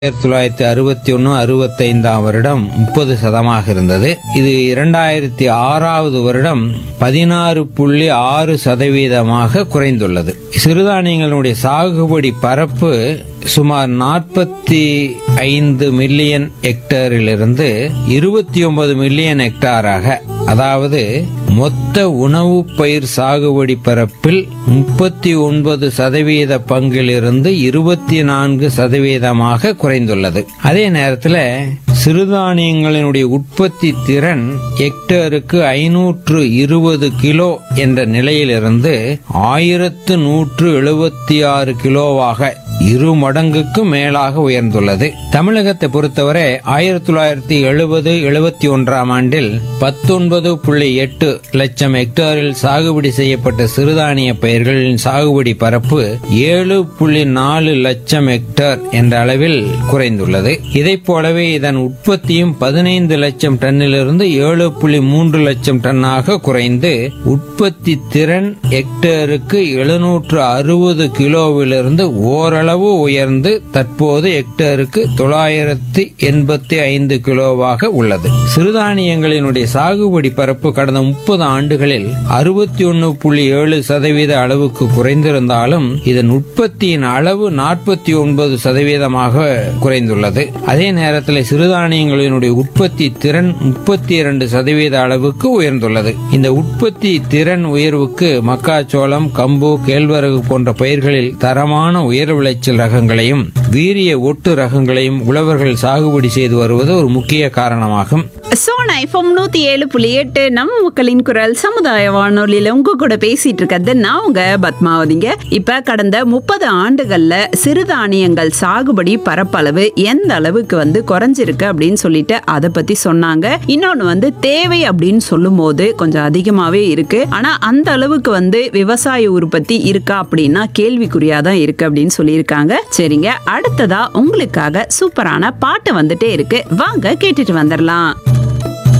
ஆயிரத்தி தொள்ளாயிரத்தி அறுபத்தி ஒன்று அறுபத்தைந்தாம் வருடம் முப்பது சதமாக இருந்தது இது இரண்டாயிரத்தி ஆறாவது வருடம் பதினாறு புள்ளி ஆறு சதவீதமாக குறைந்துள்ளது சிறுதானியங்களுடைய சாகுபடி பரப்பு சுமார் நாற்பத்தி ஐந்து மில்லியன் ஹெக்டேரிலிருந்து இருபத்தி ஒன்பது மில்லியன் ஹெக்டாராக அதாவது மொத்த உணவு பயிர் சாகுபடி பரப்பில் முப்பத்தி ஒன்பது சதவீத பங்கிலிருந்து இருபத்தி நான்கு சதவீதமாக குறைந்துள்ளது அதே நேரத்தில் சிறுதானியங்களினுடைய உற்பத்தி திறன் ஹெக்டேருக்கு ஐநூற்று இருபது கிலோ என்ற நிலையிலிருந்து ஆயிரத்து நூற்று எழுபத்தி ஆறு கிலோவாக இரு மடங்குக்கு மேலாக உயர்ந்துள்ளது தமிழகத்தை பொறுத்தவரை ஆயிரத்தி தொள்ளாயிரத்தி எழுபது எழுபத்தி ஒன்றாம் ஆண்டில் பத்தொன்பது புள்ளி எட்டு லட்சம் ஹெக்டேரில் சாகுபடி செய்யப்பட்ட சிறுதானிய பயிர்களின் சாகுபடி பரப்பு ஏழு புள்ளி நாலு லட்சம் ஹெக்டேர் என்ற அளவில் குறைந்துள்ளது இதைப் போலவே இதன் உற்பத்தியும் பதினைந்து லட்சம் டன்னிலிருந்து ஏழு புள்ளி மூன்று லட்சம் டன்னாக குறைந்து உற்பத்தி திறன் ஹெக்டேருக்கு எழுநூற்று அறுபது கிலோவிலிருந்து ஓரளவு உயர்ந்து தற்போது ஹெக்டேருக்கு தொள்ளாயிரத்தி எண்பத்தி ஐந்து கிலோவாக உள்ளது சிறுதானியங்களினுடைய சாகுபடி பரப்பு கடந்த முப்பது ஆண்டுகளில் அறுபத்தி ஒன்னு புள்ளி ஏழு சதவீத அளவுக்கு குறைந்திருந்தாலும் இதன் உற்பத்தியின் அளவு நாற்பத்தி ஒன்பது சதவீதமாக குறைந்துள்ளது அதே நேரத்தில் சிறுதானியங்களினுடைய உற்பத்தி திறன் முப்பத்தி இரண்டு சதவீத அளவுக்கு உயர்ந்துள்ளது இந்த உற்பத்தி திறன் உயர்வுக்கு மக்காச்சோளம் கம்பு கேழ்வரகு போன்ற பயிர்களில் தரமான உயர் விளைச்சல் ரகங்களையும் வீரிய ஒட்டு ரகங்களையும் உழவர்கள் சாகுபடி செய்து வருவது ஒரு முக்கிய காரணமாகும் சோனா எஃப்எம் நூத்தி ஏழு புள்ளி எட்டு நம்ம மக்களின் குரல் சமுதாய வானொலியில உங்க கூட பேசிட்டு இருக்கிறது நான் உங்க பத்மாவதிங்க இப்ப கடந்த முப்பது ஆண்டுகள்ல சிறுதானியங்கள் சாகுபடி பரப்பளவு எந்த அளவுக்கு வந்து குறைஞ்சிருக்கு அப்படின்னு சொல்லிட்டு அதை பத்தி சொன்னாங்க இன்னொன்னு வந்து தேவை அப்படின்னு சொல்லும் போது கொஞ்சம் அதிகமாவே இருக்கு ஆனா அந்த அளவுக்கு வந்து விவசாய உற்பத்தி இருக்கா அப்படின்னா கேள்விக்குறியா தான் இருக்கு அப்படின்னு சொல்லியிருக்காங்க சரிங்க அடுத்ததா உங்களுக்காக சூப்பரான பாட்டு வந்துட்டே இருக்கு வாங்க கேட்டுட்டு வந்துடலாம்